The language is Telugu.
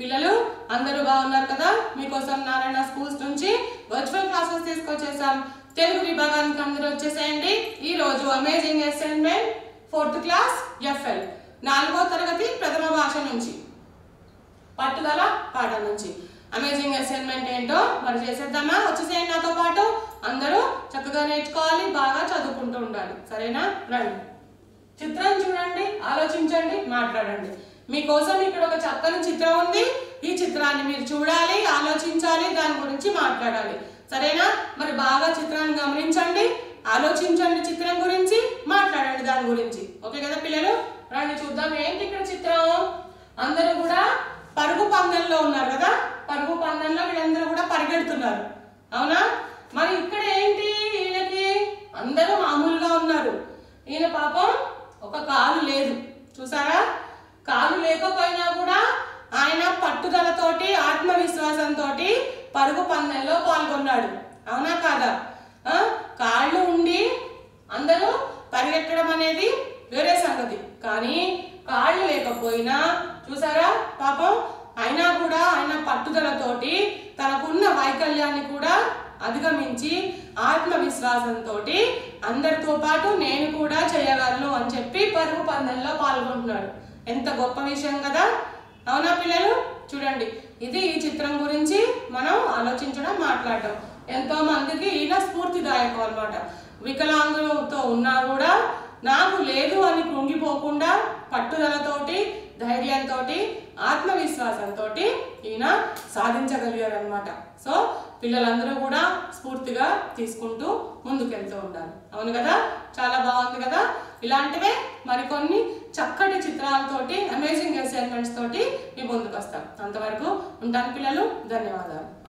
పిల్లలు అందరూ బాగున్నారు కదా మీకోసం నారాయణ స్కూల్స్ నుంచి వర్చువల్ క్లాసెస్ తీసుకొచ్చేసాం తెలుగు విభాగానికి అందరూ వచ్చేసేయండి ఈ రోజు amazing assignment fourth class FL నాలుగో తరగతి ప్రథమ భాష నుంచి పట్టుదల పాఠం నుంచి అమేజింగ్ అసైన్మెంట్ ఏంటో మరి చేసేద్దామా వచ్చేసేయండి నాతో పాటు అందరూ చక్కగా నేర్చుకోవాలి బాగా చదువుకుంటూ ఉండాలి సరేనా రండి చిత్రం చూడండి ఆలోచించండి మాట్లాడండి మీకోసం ఇక్కడ ఒక చక్కని చిత్రం ఉంది ఈ చిత్రాన్ని మీరు చూడాలి ఆలోచించాలి దాని గురించి మాట్లాడాలి సరేనా మరి బాగా చిత్రాన్ని గమనించండి ఆలోచించండి చిత్రం గురించి మాట్లాడండి దాని గురించి ఓకే కదా పిల్లలు రండి చూద్దాం ఏంటి ఇక్కడ చిత్రం అందరూ కూడా పరుగు పందెంలో ఉన్నారు కదా పరుగు పందెంలో వీళ్ళందరూ కూడా పరిగెడుతున్నారు అవునా మరి ఇక్కడ ఏంటి వీళ్ళకి అందరూ మామూలుగా ఉన్నారు ఈయన పాపం ఒక కాలు లేదు చూసారా కాలు లేకపోయినా కూడా ఆయన పట్టుదలతోటి ఆత్మవిశ్వాసంతో పరుగు పందెంలో పాల్గొన్నాడు అవునా కాదా ఆ? కాళ్ళు ఉండి అందరూ పరిగెత్తడం అనేది వేరే సంగతి కానీ కాళ్ళు లేకపోయినా చూసారా పాపం అయినా కూడా ఆయన పట్టుదలతోటి తనకున్న వైకల్యాన్ని కూడా అధిగమించి ఆత్మవిశ్వాసంతో అందరితో పాటు నేను కూడా చేయగలను అని చెప్పి పరుగు పందెంలో పాల్గొంటున్నాడు ఎంత గొప్ప విషయం కదా అవునా పిల్లలు చూడండి ఇది ఈ చిత్రం గురించి మనం ఆలోచించడం మాట్లాడటం ఎంతో మందికి ఈయన స్ఫూర్తిదాయకం అన్నమాట వికలాంగులతో ఉన్నా కూడా నాకు లేదు అని కృంగిపోకుండా పట్టుదలతోటి ధైర్యంతో ఆత్మవిశ్వాసంతో ఈయన సాధించగలిగారు అనమాట సో పిల్లలందరూ కూడా స్ఫూర్తిగా తీసుకుంటూ ముందుకెళ్తూ ఉండాలి అవును కదా చాలా బాగుంది కదా ఇలాంటివే మరికొన్ని చక్కటి చిత్రాలతోటి అమేజింగ్ అసైన్మెంట్స్ తోటి మీ ముందుకు వస్తాం అంతవరకు ఉంటాను పిల్లలు ధన్యవాదాలు